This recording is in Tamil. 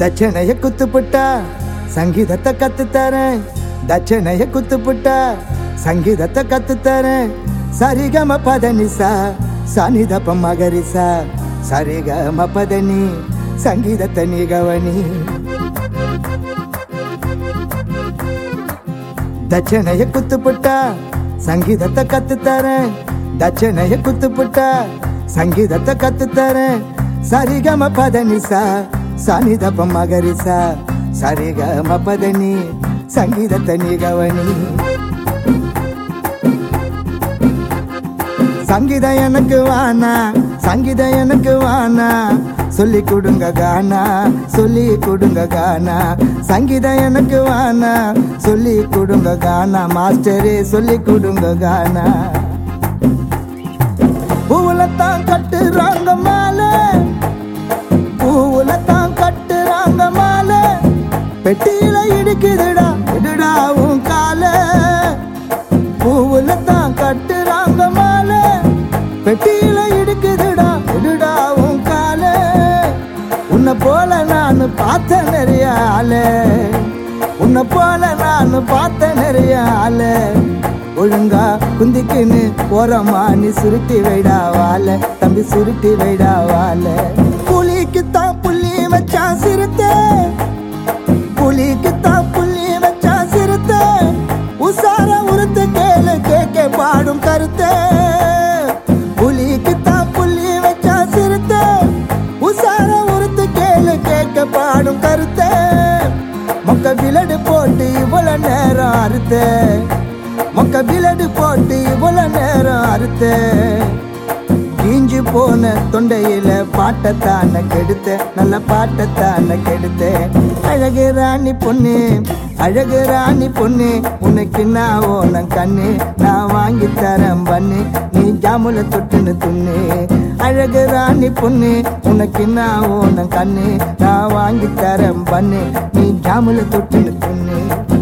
தட்சணைய குத்துப்புட்டா சங்கீதத்தை கத்து தரேன் தட்சணைய குத்துப்புட்டா சங்கீதத்தை கத்து தரேன் சரிகம பதனிசா சனிதப்ப மகரிசா சரிகம பதனி சங்கீதத்தை நீ கவனி தட்சணைய குத்துப்புட்டா சங்கீதத்தை கத்து தரேன் தட்சணைய குத்துப்புட்டா சங்கீதத்தை கத்து தரேன் சரிகம பதனிசா சனிதப்ப மகரிசா சரிகம பதனி சங்கீதத்தை நீ கவனி சங்கீதம் எனக்கு வானா சங்கீதம் எனக்கு வானா சொல்லி கொடுங்க கானா சொல்லி கொடுங்க கானா சங்கீதம் எனக்கு வானா சொல்லி கொடுங்க கானா மாஸ்டரே சொல்லி கொடுங்க கானா பூவுல தான் கட்டுறாங்க மாலை பூவுல தான் கட்டுறாங்க மாலை பெட்டியில இடிக்குதுடா இடுடா உன் காலை பூவுல தான் கட்டுறாங்க மாலை பெட்டியில இடுக்குதுடா இடுடா உன் காலை உன்னை போல நான் பார்த்த நிறைய ஆளு உன்னை போல நான் பார்த்த நிறைய ஆளு ஒழுங்கா குந்திக்குன்னு போறமா நீ சுருட்டி வைடா வாழ தம்பி சுருட்டி வைடா வாழ புலிக்கு தான் புள்ளி வச்சா சிறுத்தை புலிக்கு தான் புள்ளி வச்சா சிறுத்தை உசார உருத்து கேளு கேட்க பாடும் கருத்தை புலிக்கு தான் புள்ளி வச்சா சிறுத்தை உசார உருத்து கேளு கேட்க பாடும் கருத்தை மொக்க விலடு போட்டு இவ்வளவு நேரம் அறுத்த மொக்க விலடு போட்டு இவ்வளவு நேரம் அறுத்த கீஞ்சு போன தொண்டையில பாட்டத்தான கெடுத்த நல்ல பாட்டத்தான கெடுத்த அழகு ராணி பொண்ணு அழகு ராணி பொண்ணு உனக்கு நான் ஓனம் கண்ணு நான் வாங்கி தரேன் பண்ணு நீ ஜாமுல தொட்டுன்னு துண்ணு அழகு ராணி பொண்ணு உனக்கு நான் ஓனம் கண்ணு நான் வாங்கி தரேன் பண்ணு நீ ஜாமுல தொட்டுன்னு துண்ணு